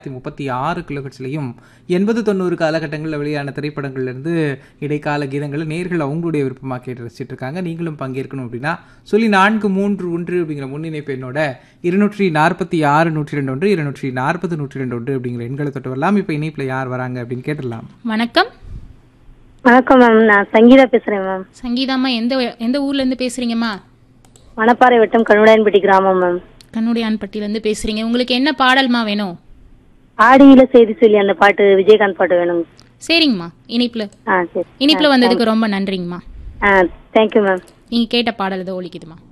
முப்பத்தி ஆறு கிலோஹெட்ஸ்லையும் எண்பது தொண்ணூறு காலகட்டங்களில் வெளியான திரைப்படங்கள்லேருந்து இடைக்கால கீதங்களை நேர்கள் அவங்களுடைய விருப்பமாக கேட்டு ரசிச்சிட்டு இருக்காங்க நீங்களும் பங்கேற்கணும் அப்படின்னா சொல்லி நான்கு மூன்று ஒன்று அப்படிங்கிற முன்னிணைப்பு என்னோட இருநூற்றி நாற்பத்தி ஆறு நூற்றி ரெண்டு ஒன்று இருநூற்றி நாற்பது நூற்றி ரெண்டு ஒன்று அப்படிங்கிற எண்களை தொட்டு வரலாம் இப்போ இணைப்பில் யார் வராங்க அப்படின்னு கேட்டுடலாம் வணக்கம் வணக்கம் மேம் நான் சங்கீதா பேசுறேன் மேம் சங்கீதாம்மா எந்த எந்த ஊர்ல இருந்து பேசுறீங்கம்மா மணப்பாறை வட்டம் கண்ணுடாயன்பட்டி கிராமம் மேம் கண்ணுடையான்பட்டியில இருந்து பேசுறீங்க உங்களுக்கு என்ன பாடல்மா வேணும் ஆடியில செய்தி சொல்லி அந்த பாட்டு விஜயகாந்த் பாட்டு வேணும் சரிங்கம்மா இனிப்புல ஆ சரி இனிப்புல வந்ததுக்கு ரொம்ப நன்றிங்கம்மா ஆ தேங்க்யூ மேம் நீங்க கேட்ட பாடல் ஏதோ ஒழிக்குதுமா